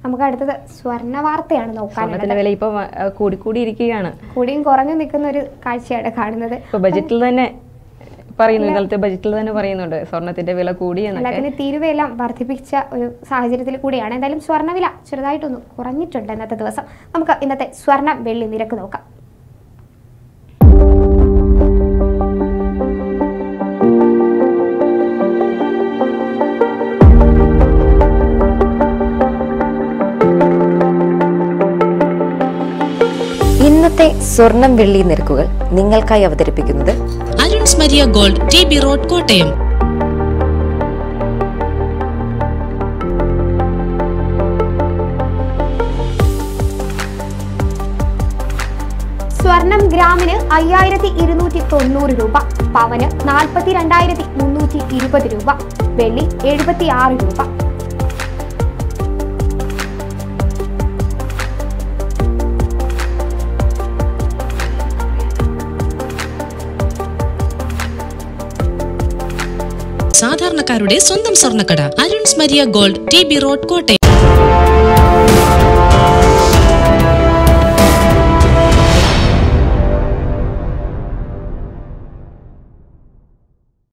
നമുക്ക് അടുത്തത് സ്വർണ്ണ വാർത്തയാണ് നോക്കാനുള്ളത് സ്വർണത്തിന്റെ വില ഇപ്പൊ കൂടിക്കൂടി ഇരിക്കുകയാണ് കൂടിയും കുറഞ്ഞു നിൽക്കുന്ന ഒരു കാഴ്ചയാണ് കാണുന്നത് ഇപ്പൊ ബജറ്റിൽ തന്നെ പറയുന്നു ഇന്നലത്തെ ബജറ്റിൽ തന്നെ പറയുന്നുണ്ട് സ്വർണത്തിന്റെ വില കൂടി എന്നൊക്കെ എല്ലാത്തിനും തീരുവയെല്ലാം വർദ്ധിപ്പിച്ച ഒരു സാഹചര്യത്തിൽ കൂടിയാണ് എന്തായാലും സ്വർണ്ണവില ചെറുതായിട്ടൊന്ന് കുറഞ്ഞിട്ടുണ്ട് ഇന്നത്തെ ദിവസം നമുക്ക് ഇന്നത്തെ സ്വർണ്ണ വെള്ളി നിരക്ക് നോക്കാം ഇന്നത്തെ സ്വർണം വെള്ളി നിരക്കുകൾ നിങ്ങൾക്കായി അവതരിപ്പിക്കുന്നത് Arun's Maria Gold T B road Kottayam സ്വർണം ഗ്രാമിന് അയ്യായിരത്തി ഇരുന്നൂറ്റി തൊണ്ണൂറ് രൂപ പവന് നാൽപ്പത്തി രണ്ടായിരത്തി മുന്നൂറ്റി ഇരുപത് രൂപ വെള്ളി എഴുപത്തി ആറ് രൂപ സാധാരണക്കാരുടെ സ്വന്തം സ്വർണ്ണക്കട Arun's Maria Gold T B road Kottayam